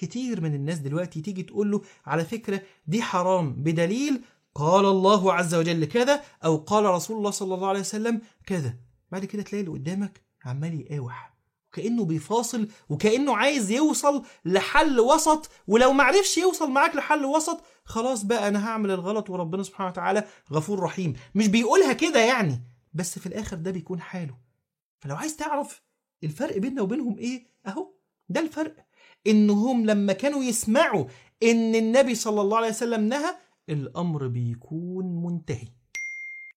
كتير من الناس دلوقتي تيجي تقول له على فكرة دي حرام بدليل قال الله عز وجل كذا أو قال رسول الله صلى الله عليه وسلم كذا بعد كده تلاقي اللي قدامك عمال يقاوح كأنه بيفاصل وكأنه عايز يوصل لحل وسط ولو معرفش يوصل معاك لحل وسط خلاص بقى أنا هعمل الغلط وربنا سبحانه وتعالى غفور رحيم مش بيقولها كده يعني بس في الآخر ده بيكون حاله فلو عايز تعرف الفرق بيننا وبينهم إيه أهو ده الفرق إنهم لما كانوا يسمعوا إن النبي صلى الله عليه وسلم نهى الأمر بيكون منتهي